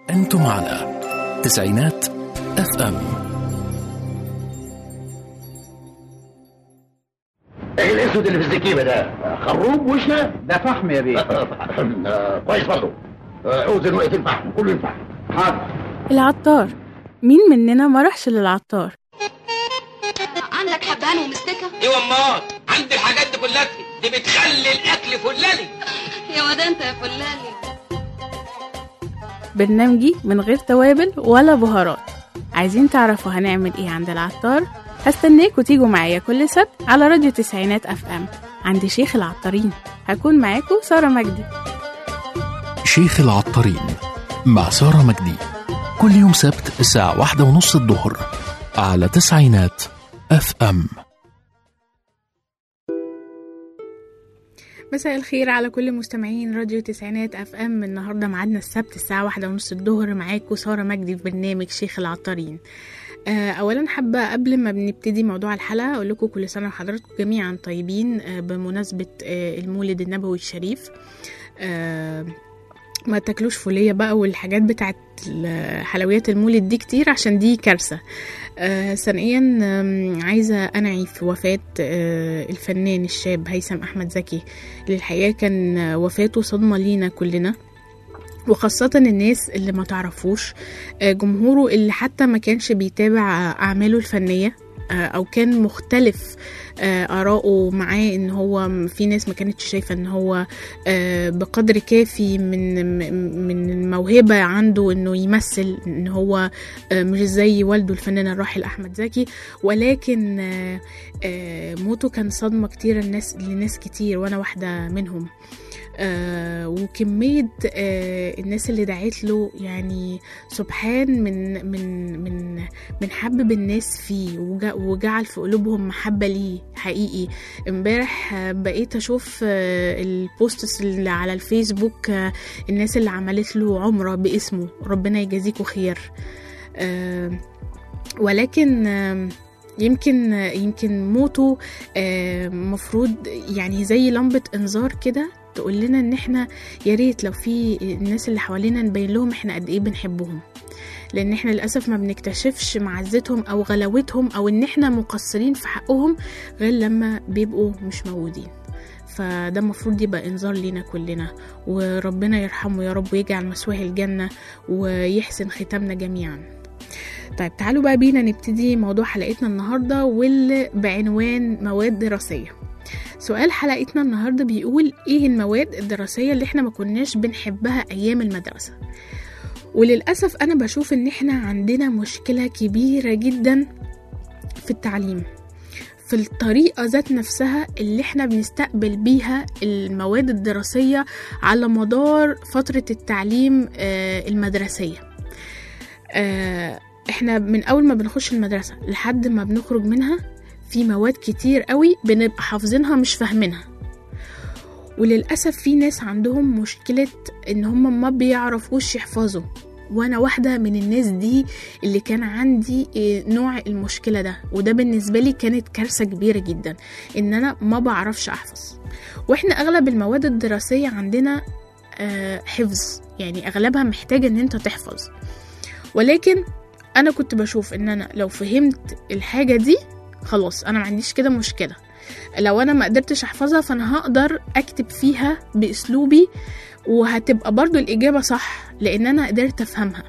أنتم على تسعينات اف ام ايه الاسود اللي في الزكيبه ده خروب وشنا ده فحم يا بيه آه، كويس برضه آه، اوزن وقت الفحم كله ينفع حاضر العطار مين مننا ما راحش للعطار عندك حبهان ومستكة ايوه امال عندي الحاجات دي كلها دي بتخلي الاكل فلالي يا واد انت يا فلالي برنامجي من غير توابل ولا بهارات عايزين تعرفوا هنعمل ايه عند العطار هستناكوا تيجوا معايا كل سبت على راديو تسعينات اف ام عند شيخ العطارين هكون معاكوا سارة مجدي شيخ العطارين مع سارة مجدي كل يوم سبت الساعة واحدة ونص الظهر على تسعينات اف ام مساء الخير على كل مستمعين راديو تسعينات اف ام النهارده ميعادنا السبت الساعه واحدة ونص الظهر معاكم ساره مجدي في برنامج شيخ العطارين آه، اولا حابه قبل ما بنبتدي موضوع الحلقه اقول لكم كل سنه وحضراتكم جميعا طيبين آه، بمناسبه آه، المولد النبوي الشريف آه، ما تاكلوش فولية بقى والحاجات بتاعت ال- حلويات المولد دي كتير عشان دي كارثة آه ثانيا آم، عايزة أنعي في وفاة آه الفنان الشاب هيثم أحمد زكي اللي الحقيقة كان آه، وفاته صدمة لينا كلنا وخاصة الناس اللي ما تعرفوش آه، جمهوره اللي حتى ما كانش بيتابع آه، أعماله الفنية آه، أو كان مختلف آه، آراءه معاه إن هو م- في ناس ما كانتش شايفة إن هو آه، بقدر كافي من م- من الموهبة عنده إنه يمثل إن هو آه، مش زي والده الفنان الراحل أحمد زكي ولكن آه، آه، موته كان صدمة كتير الناس لناس كتير وأنا واحدة منهم آه وكمية آه الناس اللي دعت له يعني سبحان من من من من حبب الناس فيه وجا- وجعل في قلوبهم محبة ليه حقيقي امبارح آه، بقيت اشوف آه البوستس اللي على الفيسبوك آه الناس اللي عملت له عمرة باسمه ربنا يجازيكوا خير آه ولكن آه يمكن يمكن موته آه، مفروض يعني زي لمبة انذار كده تقول لنا ان احنا يا ريت لو في الناس اللي حوالينا نبين لهم احنا قد ايه بنحبهم لان احنا للاسف ما بنكتشفش معزتهم او غلاوتهم او ان احنا مقصرين في حقهم غير لما بيبقوا مش موجودين فده المفروض يبقى انذار لينا كلنا وربنا يرحمه يا رب ويجعل مسواه الجنة ويحسن ختامنا جميعا طيب تعالوا بقى بينا نبتدي موضوع حلقتنا النهاردة واللي بعنوان مواد دراسية سؤال حلقتنا النهاردة بيقول ايه المواد الدراسية اللي احنا ما كناش بنحبها ايام المدرسة وللأسف أنا بشوف إن إحنا عندنا مشكلة كبيرة جدا في التعليم في الطريقة ذات نفسها اللي احنا بنستقبل بيها المواد الدراسية على مدار فترة التعليم آه، المدرسية آه، احنا من أول ما بنخش المدرسة لحد ما بنخرج منها في مواد كتير قوي بنبقى حافظينها مش فاهمينها وللأسف في ناس عندهم مشكلة إن هم ما بيعرفوش يحفظوا وأنا واحدة من الناس دي اللي كان عندي إيه، نوع المشكلة ده وده بالنسبة لي كانت كارثة كبيرة جدا إن أنا ما بعرفش أحفظ وإحنا أغلب المواد الدراسية عندنا آه، حفظ يعني أغلبها محتاجة إن أنت تحفظ ولكن أنا كنت بشوف إن أنا لو فهمت الحاجة دي خلاص أنا ما عنديش كده مشكلة لو انا ما قدرتش احفظها فانا هقدر اكتب فيها باسلوبي وهتبقى برضو الاجابة صح لان انا قدرت افهمها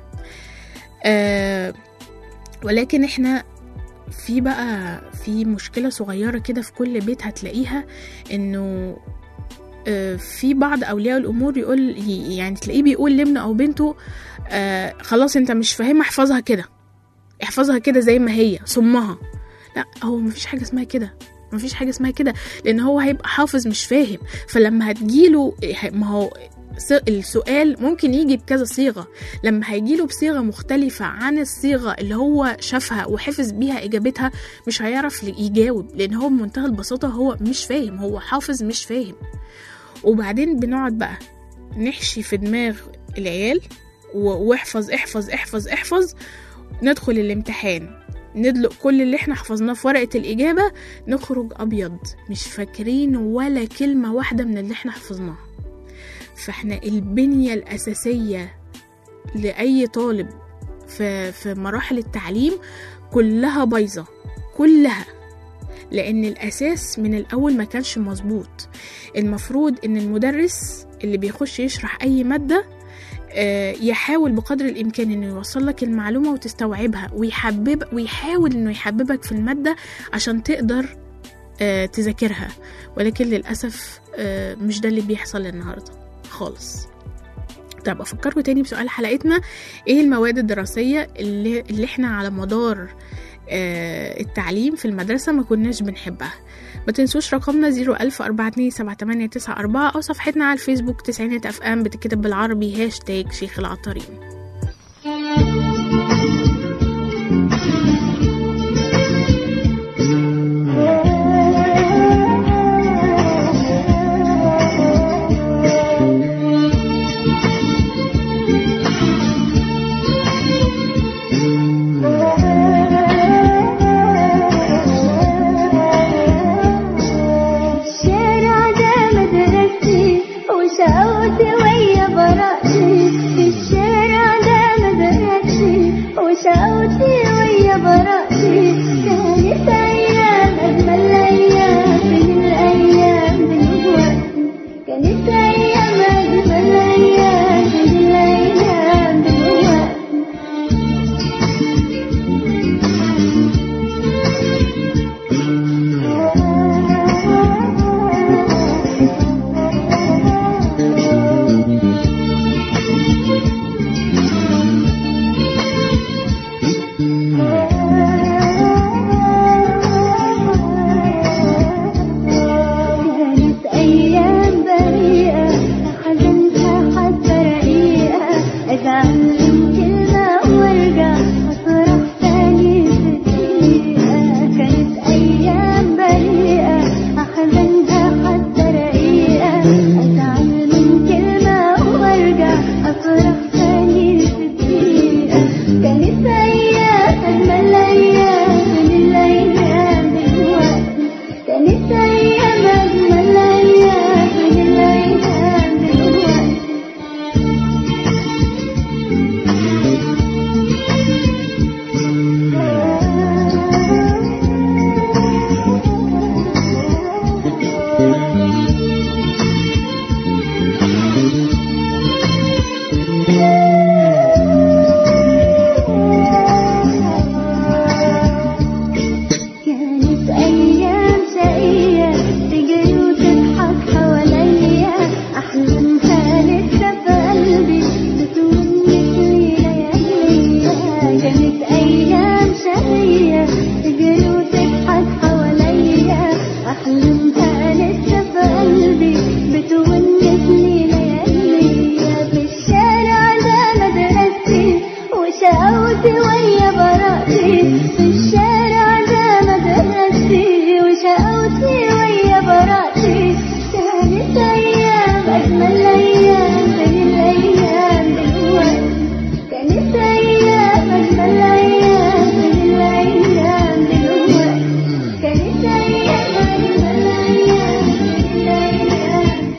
أه ولكن احنا في بقى في مشكلة صغيرة كده في كل بيت هتلاقيها انه آه، في بعض اولياء الامور يقول يعني تلاقيه بيقول لابنه او بنته آه خلاص انت مش فاهمها احفظها كده احفظها كده زي ما هي صمها لا هو مفيش حاجه اسمها كده مفيش حاجه اسمها كده لان هو هيبقى حافظ مش فاهم فلما هتجيله ما هو س- السؤال ممكن يجي بكذا صيغة لما هيجيله بصيغة مختلفة عن الصيغة اللي هو شافها وحفظ بيها إجابتها مش هيعرف يجاوب لأن هو بمنتهى البساطة هو مش فاهم هو حافظ مش فاهم وبعدين بنقعد بقى نحشي في دماغ العيال و- واحفظ احفظ احفظ احفظ ندخل الامتحان ندلق كل اللي احنا حفظناه في ورقة الإجابة نخرج أبيض مش فاكرين ولا كلمة واحدة من اللي احنا حفظناها فاحنا البنية الأساسية لاي طالب في في مراحل التعليم كلها بايظه كلها لان الاساس من الاول ما كانش مظبوط المفروض ان المدرس اللي بيخش يشرح اي ماده آه، يحاول بقدر الامكان انه يوصل لك المعلومه وتستوعبها ويحبب ويحاول انه يحببك في الماده عشان تقدر آه، تذاكرها ولكن للاسف آه، مش ده اللي بيحصل النهارده خالص طب افكركم تاني بسؤال حلقتنا ايه المواد الدراسيه اللي, اللي احنا على مدار آه، التعليم في المدرسة ما كناش بنحبها ما تنسوش رقمنا 010427894 أو صفحتنا على الفيسبوك تسعينات أف أم بتكتب بالعربي هاشتاج شيخ العطارين الشارع ده مدرستي وشقوتي ويا براءتي في الشارع ده مدرستي وشقوتي ويا براءتي كانت أيام أجمل أيام من الأيام دلوقتي كانت أيام أجمل أيام من الأيام دلوقتي كانت أيام بريئة حزنتها حتى رقيقة أتعلم كلمة وارجع أفرح تاني في دقيقة كانت أيام بريئة حزنتها حتى رقيقة أتعلم كلمة وارجع أفرح تاني في دقيقة كانت أيام أجمل أيام من الأيام دلوقتي كانت أيام أجمل أيام من الأيام دلوقتي كانت أيام شقية تجري وتضحك حواليا أحلامها لسه في قلبي بتونسني لياليا كانت أيام شقية تجري وتضحك حواليا أحلامها لسه في قلبي بتونسني لياليا في الشارع ده مدرستي وشقوتي ويا براءتي في الشارع ده مدرستي وشقوتي ويا براءتي كانت أيام أجمل أيام من الأيام دلوقتي كانت أيام أجمل أيام من الأيام دلوقتي كانت أيام أجمل أيام من الأيام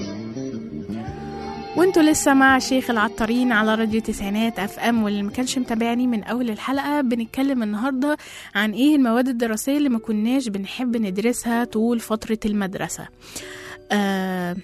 وانتوا لسه مع شيخ العطارين على راديو تسعينات اف ام واللي ما كانش متابعني من اول الحلقه بنتكلم النهارده عن ايه المواد الدراسيه اللي ما كناش بنحب ندرسها طول فتره المدرسه آه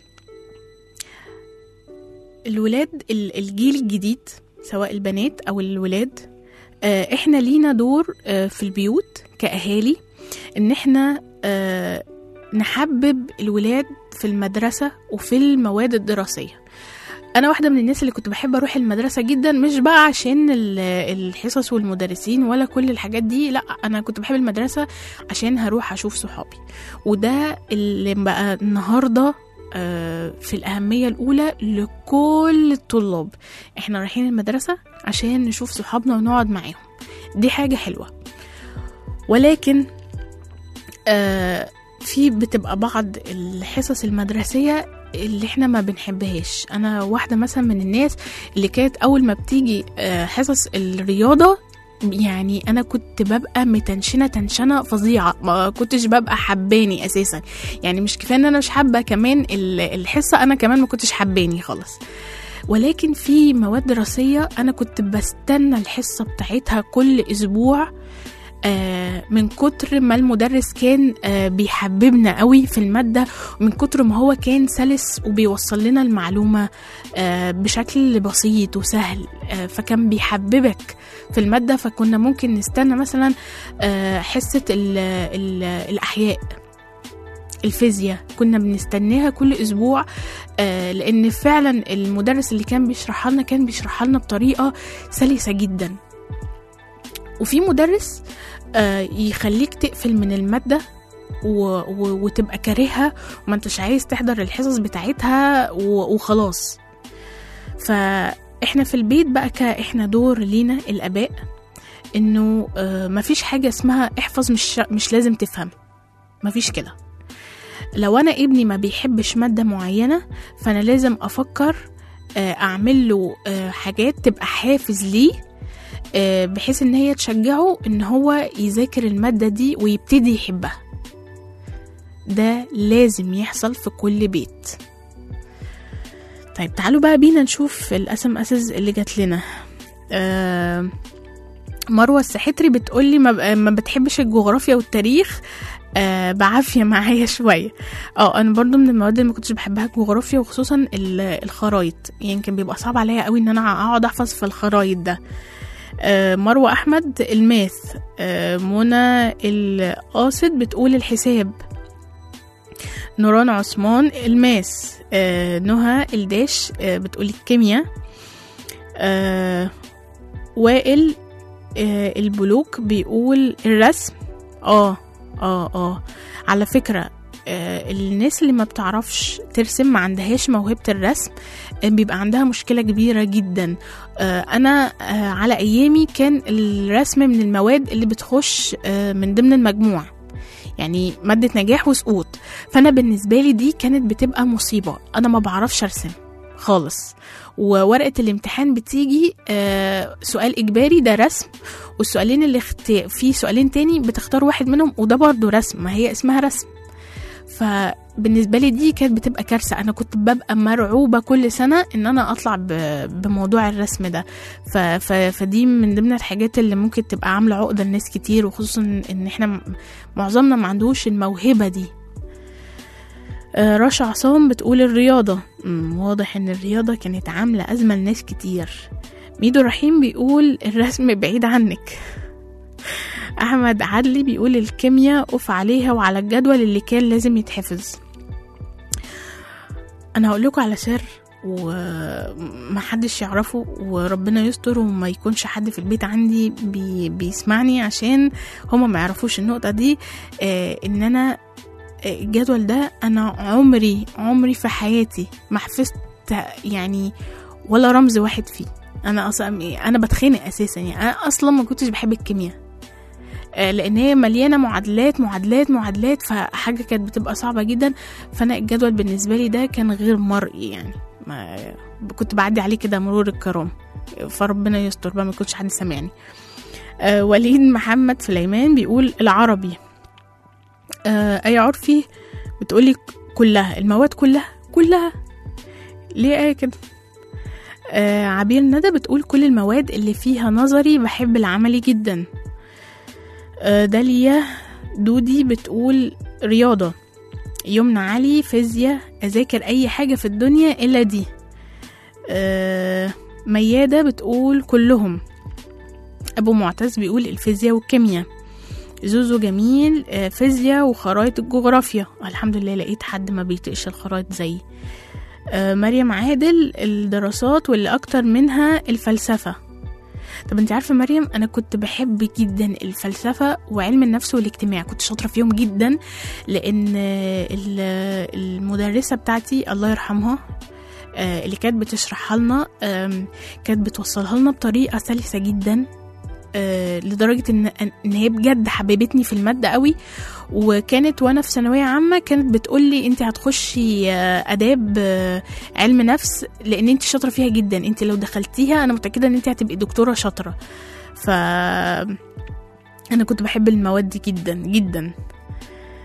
الولاد ال- الجيل الجديد سواء البنات او الولاد آه احنا لينا دور آه في البيوت كاهالي ان احنا آه نحبب الولاد في المدرسه وفي المواد الدراسيه انا واحده من الناس اللي كنت بحب اروح المدرسه جدا مش بقى عشان ال- الحصص والمدرسين ولا كل الحاجات دي لا انا كنت بحب المدرسه عشان هروح اشوف صحابي وده اللي بقى النهارده آه، في الأهمية الأولى لكل الطلاب احنا رايحين المدرسة عشان نشوف صحابنا ونقعد معاهم دي حاجة حلوة ولكن آه، في بتبقى بعض الحصص المدرسية اللي احنا ما بنحبهاش انا واحده مثلا من الناس اللي كانت اول ما بتيجي آه، حصص الرياضه يعني انا كنت ببقى متنشنه تنشنه فظيعه ما كنتش ببقى حباني اساسا يعني مش كفايه ان انا مش حابه كمان ال- الحصه انا كمان ما كنتش حباني خالص ولكن في مواد دراسية أنا كنت بستنى الحصة بتاعتها كل أسبوع آه، من كتر ما المدرس كان آه، بيحببنا قوي في المادة ومن كتر ما هو كان سلس وبيوصل لنا المعلومة آه، بشكل بسيط وسهل آه، فكان بيحببك في المادة فكنا ممكن نستنى مثلا آه، حصة ال ال الأحياء الفيزياء كنا بنستناها كل اسبوع آه لان فعلا المدرس اللي كان بيشرحها لنا كان بيشرحها لنا بطريقه سلسه جدا وفي مدرس آه يخليك تقفل من الماده و... و... وتبقى كارهها وما انتش عايز تحضر الحصص بتاعتها و... وخلاص فاحنا في البيت بقى كاحنا دور لينا الاباء انه آه مفيش حاجه اسمها احفظ مش مش لازم تفهم مفيش كده لو انا ابني ما بيحبش ماده معينه فانا لازم افكر آه، اعمل له آه، حاجات تبقى حافز ليه آه، بحيث ان هي تشجعه ان هو يذاكر الماده دي ويبتدي يحبها ده لازم يحصل في كل بيت طيب تعالوا بقى بينا نشوف الاسم اسز اللي جات لنا آه مروه السحتري بتقولي ما, ب- ما بتحبش الجغرافيا والتاريخ آه بعافيه معايا شويه اه انا برضو من المواد اللي ما كنتش بحبها الجغرافيا وخصوصا ال- الخرايط يعني كان بيبقى صعب عليا قوي ان انا اقعد احفظ في الخرايط ده آه مروه احمد الماث آه منى القاصد بتقول الحساب نوران عثمان الماس آه نهى الداش آه بتقول الكيمياء آه وائل آه البلوك بيقول الرسم اه اه اه على فكرة آه الناس اللي ما بتعرفش ترسم ما عندهاش موهبة الرسم آه بيبقى عندها مشكلة كبيرة جدا آه أنا آه على أيامي كان الرسم من المواد اللي بتخش آه من ضمن المجموع يعني مادة نجاح وسقوط فأنا بالنسبة لي دي كانت بتبقى مصيبة أنا ما بعرفش أرسم خالص وورقة الامتحان بتيجي آه سؤال إجباري ده رسم والسؤالين اللي اخت... في سؤالين تاني بتختار واحد منهم وده برضه رسم ما هي اسمها رسم فبالنسبة لي دي كانت بتبقى كارثة أنا كنت ببقى مرعوبة كل سنة إن أنا أطلع ب... بموضوع الرسم ده ف... ف... فدي من ضمن الحاجات اللي ممكن تبقى عاملة عقدة لناس كتير وخصوصا إن إحنا م- معظمنا ما عندوش الموهبة دي آه، رشا عصام بتقول الرياضة مم، واضح ان الرياضة كانت عاملة أزمة لناس كتير ميدو رحيم بيقول الرسم بعيد عنك أحمد عدلي بيقول الكيمياء أقف عليها وعلى الجدول اللي كان لازم يتحفظ أنا هقول لكم على سر ومحدش يعرفه وربنا يستر وما يكونش حد في البيت عندي بي بيسمعني عشان هما ما يعرفوش النقطة دي آه ان انا الجدول ده انا عمري عمري في حياتي ما حفظت يعني ولا رمز واحد فيه انا اصلا انا بتخانق اساسا يعني انا اصلا ما كنتش بحب الكيمياء آه، لان هي مليانه معادلات معادلات معادلات فحاجه كانت بتبقى صعبه جدا فانا الجدول بالنسبه لي ده كان غير مرئي يعني ما كنت بعدي عليه كده مرور الكرام فربنا يستر بقى ما يكونش حد سامعني آه، وليد محمد سليمان بيقول العربي آه أي عرفي بتقولي كلها المواد كلها كلها ليه آية كده آه عبير ندى بتقول كل المواد اللي فيها نظري بحب العملي جدا آه داليا دودي بتقول رياضة يمنى علي فيزياء أذاكر أي حاجة في الدنيا إلا دي آه ميادة بتقول كلهم أبو معتز بيقول الفيزياء والكيمياء زوزو جميل آه، فيزياء وخرايط الجغرافيا الحمد لله لقيت حد ما بيطقش الخرايط زيي آه، مريم عادل الدراسات واللي اكتر منها الفلسفة طب انت عارفة مريم انا كنت بحب جدا الفلسفة وعلم النفس والاجتماع كنت شاطرة فيهم جدا لان آه، ال- المدرسة بتاعتي الله يرحمها آه، اللي كانت بتشرحها لنا آم، كانت بتوصلها لنا بطريقة سلسة جدا آه، لدرجة ان ان هي بجد حببتني في المادة قوي وكانت وانا في ثانوية عامة كانت بتقول لي انت هتخشي آه، اداب آه، علم نفس لان انت شاطرة فيها جدا انت لو دخلتيها انا متأكدة ان انت هتبقي دكتورة شاطرة ف انا كنت بحب المواد دي جدا جدا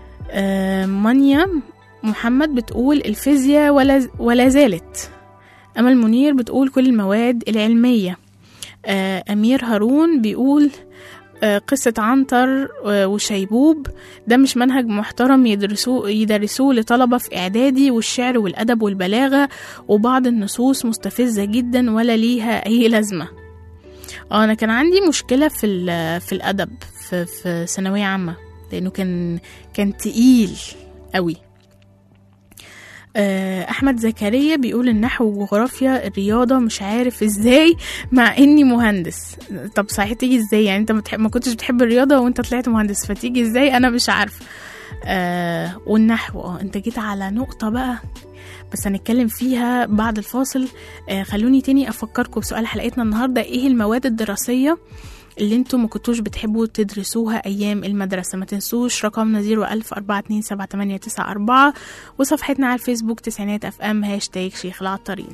آه، مانيا محمد بتقول الفيزياء ولا ولا زالت أمل منير بتقول كل المواد العلمية آه، أمير هارون بيقول آه، قصة عنتر آه، وشيبوب ده مش منهج محترم يدرسوه يدرسوه لطلبة في إعدادي والشعر والأدب والبلاغة وبعض النصوص مستفزة جدا ولا ليها أي لازمة اه أنا كان عندي مشكلة في ال- في الأدب في في ثانوية عامة لأنه كان كان تقيل قوي آه، احمد زكريا بيقول النحو وجغرافيا الرياضه مش عارف ازاي مع اني مهندس طب صحيح تيجي ازاي يعني انت ما بتحب- ما كنتش بتحب الرياضه وانت طلعت مهندس فتيجي ازاي انا مش عارفه آه والنحو اه انت جيت على نقطه بقى بس هنتكلم فيها بعد الفاصل آه خلوني تاني افكركم بسؤال حلقتنا النهارده ايه المواد الدراسيه اللي انتم ما كنتوش بتحبوا تدرسوها ايام المدرسه ما تنسوش رقمنا 01000 427 وصفحتنا على الفيسبوك تسعينات اف ام هاشتاج شيخ العطارين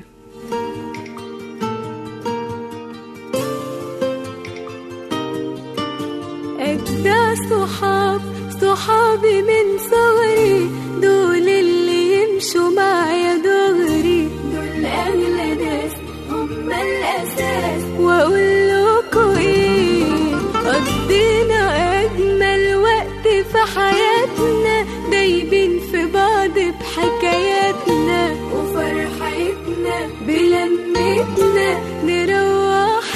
أجدع صحاب صحابي من صغري دول اللي يمشوا معايا دغري دول أغلى ناس هم الأساس وأقول لكم إيه قضينا أجمل وقت في حياتنا دايبين في بعض بحكاياتنا وفرحتنا بلمتنا نروح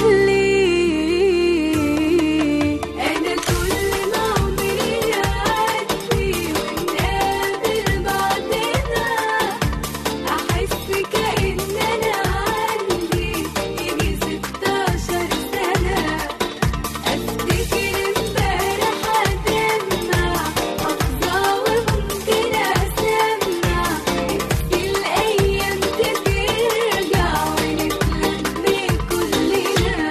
ليه أنا كل ما عمري يعدي ونقابل بعضنا أحس كأن أنا عندي يجي ستاشر سنة أفتكر امبارح أدمع أفضى وممكن أسمع نفسي الأيام ترجع ونتلم كلنا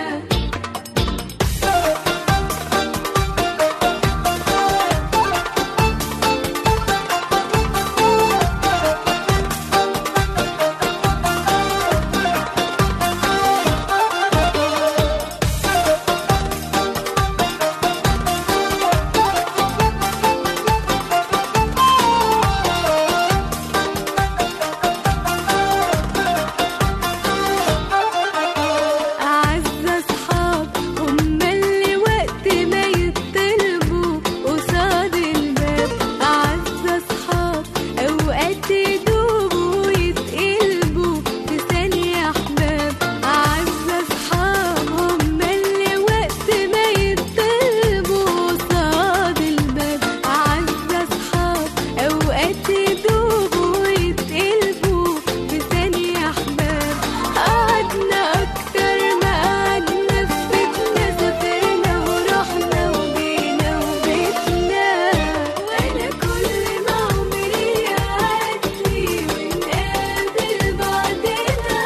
أعز أصحاب هم اللي وقت ما يطلبوا قصاد الباب أعز أصحاب أوقات يدوبوا ويتقلبوا في ثانية أحباب أعز أصحاب هم اللي وقت ما يطلبوا قصاد الباب أعز أصحاب أوقات يدوبوا ويتقلبوا في ثانية أحباب قعدنا أكتر ما قعدنا في بيتنا سافرنا ورحنا وجينا وبيتنا وأنا كل ما عمري يعدي ونقابل بعضنا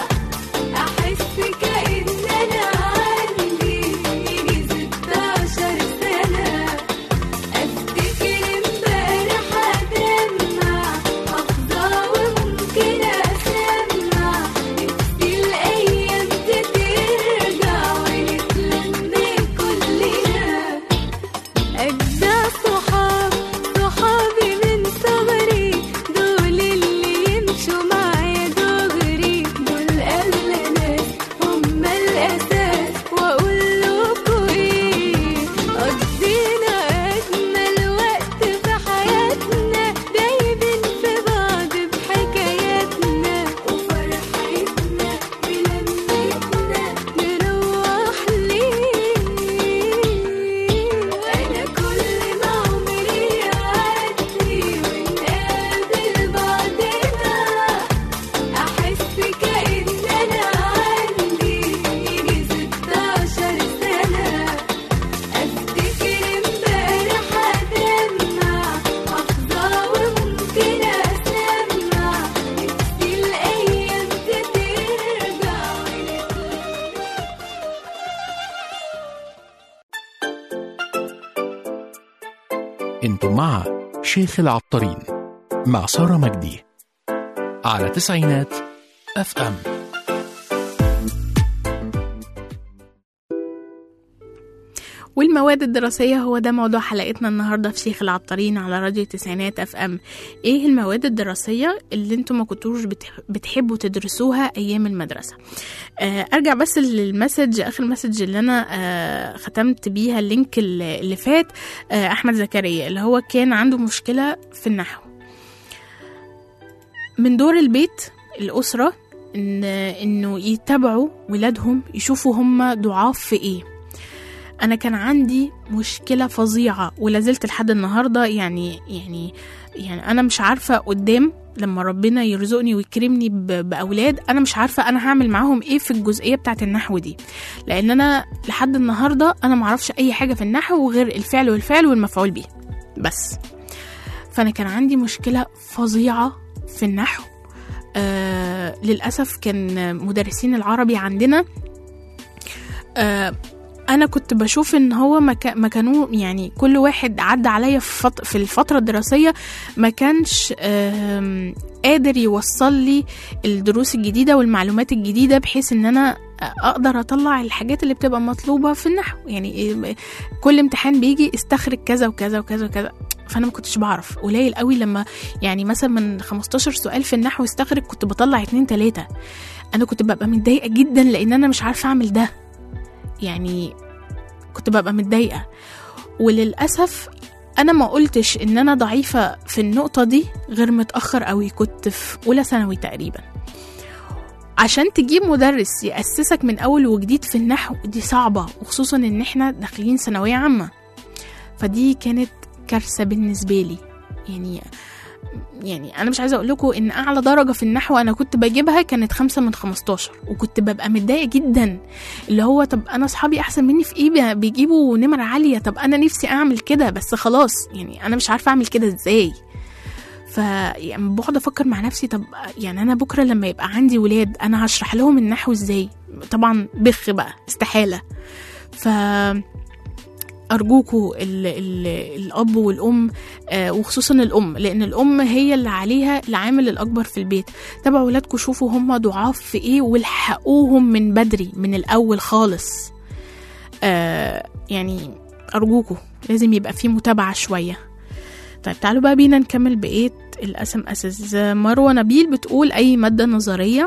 أحس كأن أنا عندي يجي ستاشر سنة أفتكر امبارح أدمع أفضى وممكن أسمع نفسي الأيام ترجع ونتلم كلنا أجدع صحاب صحابي من صغري دول اللي يمشوا معايا دغري دول أغلى ناس هم الأساس وأقول لكم إيه قضينا أجمل وقت في حياتنا دايبين في بعض بحكاياتنا وفرحتنا بلمتنا نروح ليه وأنا كل ما عمري يعدي ونقابل بعضنا أحس كأن أنا عندي يجي ستاشر سنة أفتكر امبارح أدمع أفضى وممكن أسمع نفسي الأيام ترجع انتم مع شيخ العطارين مع سارة مجدي على تسعينات اف ام والمواد الدراسية هو ده موضوع حلقتنا النهاردة في شيخ العطارين على راديو تسعينات اف ام ايه المواد الدراسية اللي انتم ما كنتوش بتح- بتحبوا تدرسوها ايام المدرسة آه ارجع بس للمسج اخر مسج اللي انا آه ختمت بيها اللينك اللي اللي فات آه احمد زكريا اللي هو كان عنده مشكلة في النحو من دور البيت الأسرة إن إنه يتابعوا ولادهم يشوفوا هم ضعاف في إيه أنا كان عندي مشكلة فظيعة ولا زلت لحد النهاردة يعني يعني يعني أنا مش عارفة قدام لما ربنا يرزقني ويكرمني ب- بأولاد أنا مش عارفة أنا هعمل معاهم إيه في الجزئية بتاعة النحو دي لأن أنا لحد النهاردة أنا معرفش أي حاجة في النحو غير الفعل والفعل والمفعول به بس فأنا كان عندي مشكلة فظيعة في النحو آه للأسف كان مدرسين العربي عندنا آه أنا كنت بشوف إن هو ما كا- ما كانوا يعني كل واحد عدى عليا في, فط في الفترة الدراسية ما كانش آم، قادر يوصل لي الدروس الجديدة والمعلومات الجديدة بحيث إن أنا أقدر أطلع الحاجات اللي بتبقى مطلوبة في النحو يعني إيه، كل امتحان بيجي استخرج كذا وكذا وكذا وكذا فأنا ما كنتش بعرف قليل قوي لما يعني مثلا من 15 سؤال في النحو استخرج كنت بطلع اتنين تلاتة انا كنت ببقى متضايقه جدا لان انا مش عارفه اعمل ده يعني كنت ببقى متضايقه وللاسف انا ما قلتش ان انا ضعيفه في النقطه دي غير متاخر قوي كنت في اولى ثانوي تقريبا عشان تجيب مدرس يأسسك من أول وجديد في النحو دي صعبة وخصوصا إن إحنا داخلين ثانوية عامة فدي كانت كارثة بالنسبة لي يعني يعني انا مش عايزه اقول لكم ان اعلى درجه في النحو انا كنت بجيبها كانت خمسة من 15 وكنت ببقى متضايقه جدا اللي هو طب انا اصحابي احسن مني في ايه بي- بيجيبوا نمر عاليه طب انا نفسي اعمل كده بس خلاص يعني انا مش عارفه اعمل كده ازاي ف يعني بقعد افكر مع نفسي طب يعني انا بكره لما يبقى عندي ولاد انا هشرح لهم النحو ازاي طبعا بخ بقى استحاله ف أرجوكوا ال ال الأب والأم آه وخصوصا الأم لأن الأم هي اللي عليها العامل الأكبر في البيت تابعوا ولادكم شوفوا هم ضعاف في إيه والحقوهم من بدري من الأول خالص آه يعني أرجوكوا لازم يبقى في متابعة شوية طيب تعالوا بقى بينا نكمل بقية الأسم أساس مروة نبيل بتقول أي مادة نظرية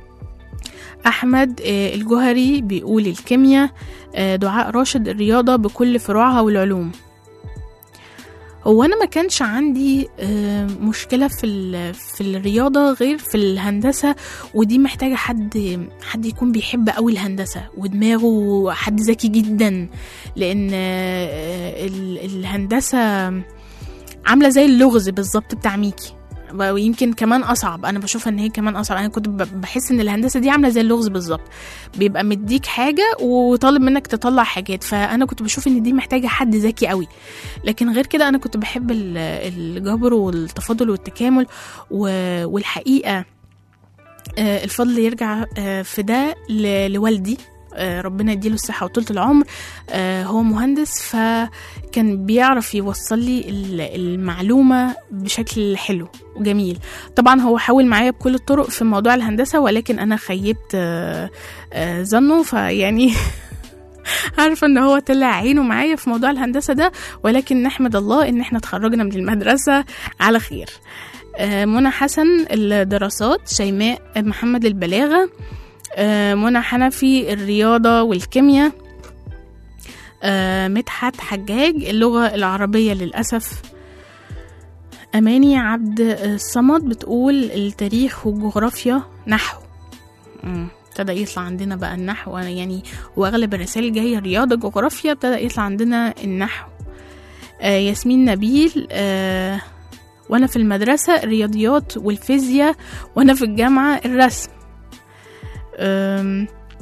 أحمد آه، الجوهري بيقول الكيمياء آه، دعاء راشد الرياضة بكل فروعها والعلوم هو أنا ما كانش عندي آه، مشكلة في ال- في الرياضة غير في الهندسة ودي محتاجة حد حد يكون بيحب قوي الهندسة ودماغه حد ذكي جدا لأن آه، ال- الهندسة عاملة زي اللغز بالظبط بتاع ميكي ويمكن كمان اصعب انا بشوف ان هي كمان اصعب انا كنت ب- بحس ان الهندسه دي عامله زي اللغز بالظبط بيبقى مديك حاجه وطالب منك تطلع حاجات فانا كنت بشوف ان دي محتاجه حد ذكي قوي لكن غير كده انا كنت بحب ال- الجبر والتفاضل والتكامل و- والحقيقه آه، الفضل يرجع آه، في ده ل- لوالدي آه، ربنا يديله الصحة وطولة العمر آه، هو مهندس فكان بيعرف يوصل لي ال- المعلومة بشكل حلو وجميل طبعا هو حاول معايا بكل الطرق في موضوع الهندسة ولكن أنا خيبت آه، آه، ظنه فيعني عارفة ان هو طلع عينه معايا في موضوع الهندسة ده ولكن نحمد الله ان احنا اتخرجنا من المدرسة على خير آه، منى حسن الدراسات شيماء محمد البلاغة آه، منى حنفي الرياضة والكيمياء آه، مدحت حجاج اللغة العربية للأسف أماني عبد الصمد بتقول التاريخ والجغرافيا نحو مم، ابتدى يطلع عندنا بقى النحو يعني واغلب الرسائل جايه رياضه جغرافيا ابتدى يطلع عندنا النحو آه ياسمين نبيل آه وانا في المدرسه الرياضيات والفيزياء وانا في الجامعه الرسم آم،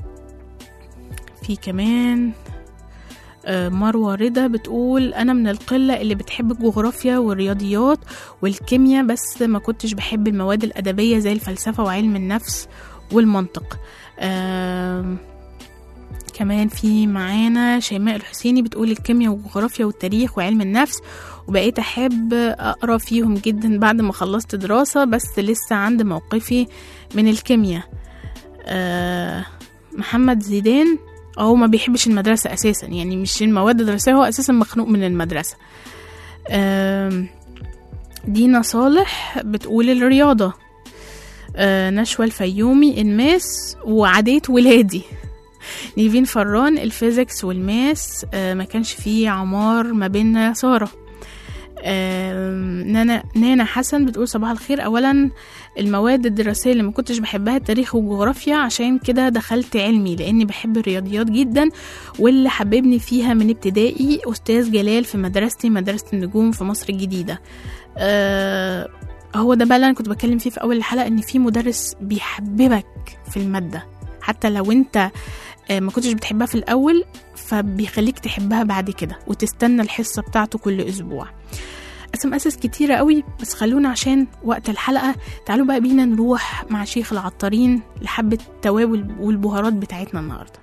في كمان آه، مروة رضا بتقول أنا من القلة اللي بتحب الجغرافيا والرياضيات والكيمياء بس ما كنتش بحب المواد الأدبية زي الفلسفة وعلم النفس والمنطق آم، كمان في معانا شيماء الحسيني بتقول الكيمياء والجغرافيا والتاريخ وعلم النفس وبقيت أحب أقرأ فيهم جدا بعد ما خلصت دراسة بس لسه عند موقفي من الكيمياء آه، محمد زيدان هو ما بيحبش المدرسة أساسا يعني مش المواد الدراسية هو أساسا مخنوق من المدرسة آم، دينا صالح بتقول الرياضة آه، نشوى الفيومي الماس وعادية ولادي نيفين فران الفيزيكس والماس آه، ما كانش فيه عمار ما بيننا يا سارة آم، نانا نانا حسن بتقول صباح الخير اولا المواد الدراسيه اللي ما كنتش بحبها التاريخ والجغرافيا عشان كده دخلت علمي لاني بحب الرياضيات جدا واللي حببني فيها من ابتدائي استاذ جلال في مدرستي مدرسه النجوم في مصر الجديده آه هو ده بقى اللي انا كنت بتكلم فيه في اول الحلقه ان في مدرس بيحببك في الماده حتى لو انت آه، ما كنتش بتحبها في الاول فبيخليك تحبها بعد كده وتستنى الحصه بتاعته كل اسبوع اسم اسس كتيرة قوي بس خلونا عشان وقت الحلقة تعالوا بقى بينا نروح مع شيخ العطارين لحبة التوابل والبهارات بتاعتنا النهاردة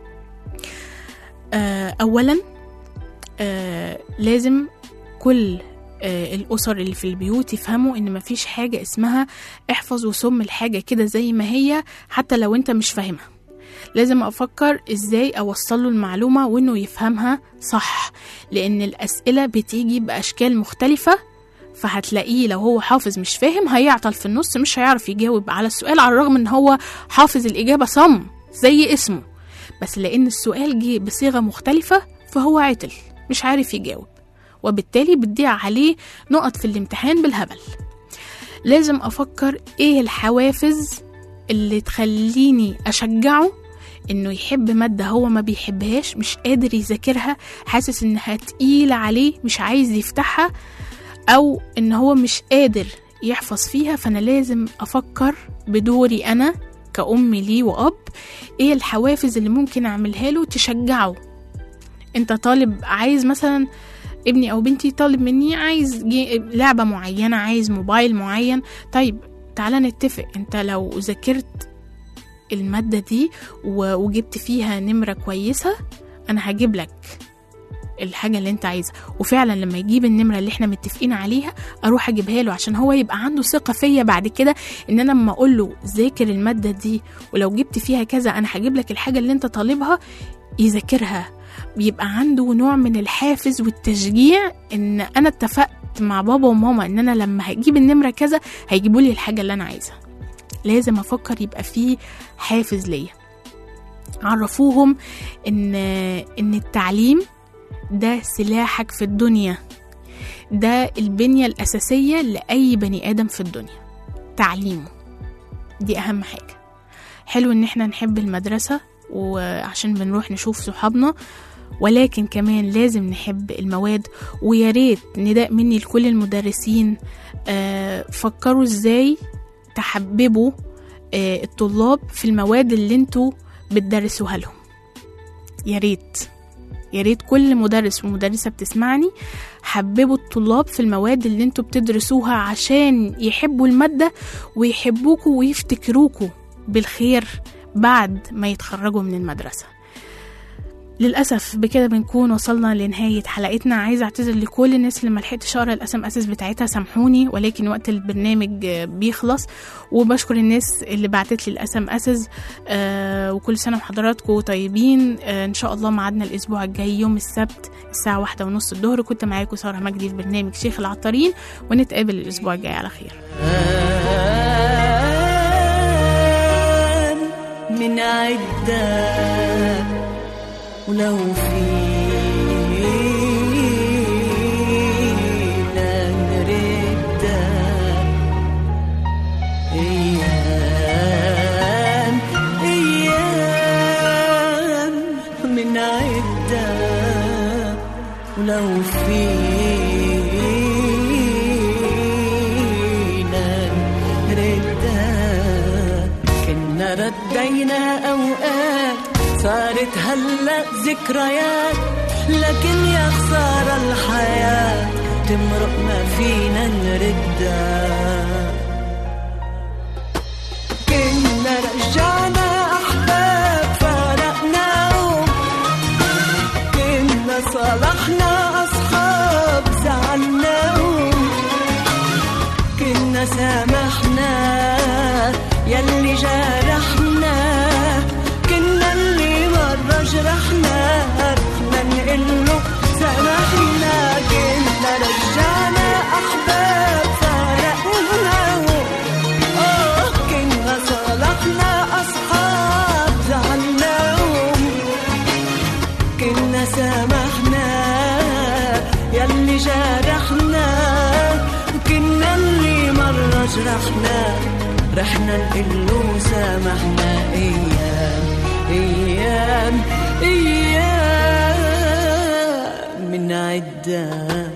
آه أولا آه لازم كل آه الأسر اللي في البيوت يفهموا إن مفيش حاجة اسمها احفظ وصم الحاجة كده زي ما هي حتى لو أنت مش فاهمها لازم أفكر إزاي أوصل له المعلومة وإنه يفهمها صح لأن الأسئلة بتيجي بأشكال مختلفة فهتلاقيه لو هو حافظ مش فاهم هيعطل في النص مش هيعرف يجاوب على السؤال على الرغم إن هو حافظ الإجابة صم زي اسمه بس لأن السؤال جه بصيغة مختلفة فهو عطل مش عارف يجاوب وبالتالي بتضيع عليه نقط في الامتحان بالهبل لازم أفكر إيه الحوافز اللي تخليني أشجعه إنه يحب مادة هو ما بيحبهاش مش قادر يذاكرها حاسس إنها تقيلة عليه مش عايز يفتحها أو إن هو مش قادر يحفظ فيها فأنا لازم أفكر بدوري أنا كأم ليه وأب إيه الحوافز اللي ممكن أعملها له تشجعه أنت طالب عايز مثلا ابني او بنتي طالب مني عايز جي- لعبه معينه عايز موبايل معين طيب تعالى نتفق انت لو ذاكرت الماده دي و- وجبت فيها نمره كويسه انا هجيب لك الحاجه اللي انت عايزها وفعلا لما يجيب النمره اللي احنا متفقين عليها اروح اجيبها له عشان هو يبقى عنده ثقه فيا بعد كده ان انا لما اقول له ذاكر الماده دي ولو جبت فيها كذا انا هجيب لك الحاجه اللي انت طالبها يذاكرها بيبقى عنده نوع من الحافز والتشجيع ان انا اتفقت مع بابا وماما ان انا لما هجيب النمره كذا هيجيبوا لي الحاجه اللي انا عايزها لازم افكر يبقى فيه حافز ليا عرفوهم ان ان التعليم ده سلاحك في الدنيا ده البنية الأساسية لأي بني آدم في الدنيا تعليمه دي أهم حاجة حلو إن احنا نحب المدرسة وعشان بنروح نشوف صحابنا ولكن كمان لازم نحب المواد ويا ريت نداء مني لكل المدرسين آه فكروا ازاي تحببوا آه الطلاب في المواد اللي انتوا بتدرسوها لهم يا ريت يا ريت كل مدرس ومدرسة بتسمعني حببوا الطلاب في المواد اللي انتوا بتدرسوها عشان يحبوا المادة ويحبوكوا ويفتكروكوا بالخير بعد ما يتخرجوا من المدرسة للأسف بكده بنكون وصلنا لنهاية حلقتنا عايزة أعتذر لكل الناس اللي ملحقتش أقرأ الأسم أسس بتاعتها سامحوني ولكن وقت البرنامج آه، بيخلص وبشكر الناس اللي بعتت لي الأسم أسس آه وكل سنة وحضراتكم طيبين آه إن شاء الله ميعادنا الأسبوع الجاي يوم السبت الساعة واحدة ونص الظهر كنت معاكم سارة مجدي في برنامج شيخ العطارين ونتقابل الأسبوع الجاي على خير من عدة ولو فينا نردة أيام أيام من عدة ولو فينا نردة كنا ردينا أوقات صارت هلا ذكريات لكن يا خسارة الحياة تمرق ما فينا نردها كنا رجعنا أحباب فارقناهم كنا صالحنا أصحاب زعلناهم كنا سامحنا يلي جرحنا كنا اللي مرة جرحنا رحنا نقله سامحنا كنا رجعنا أحباب فارقناهم آه كنا صالحنا أصحاب زعلناهم كنا سامحنا يلي جرحنا وكنا اللي مرة جرحنا رحنا نقله سامحنا ايام ايام ايام من عدة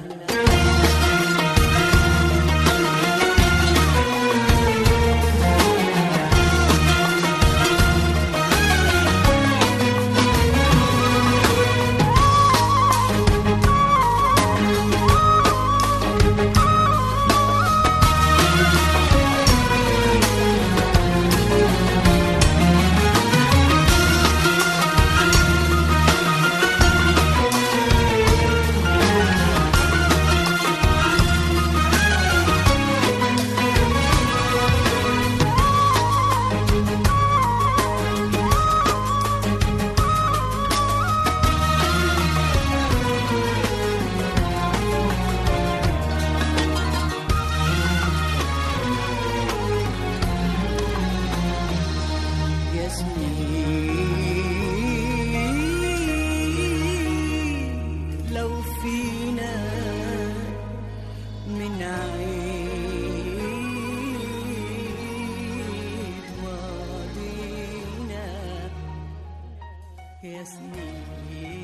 ياسمين لو فينا من عيد ماضينا ياسمين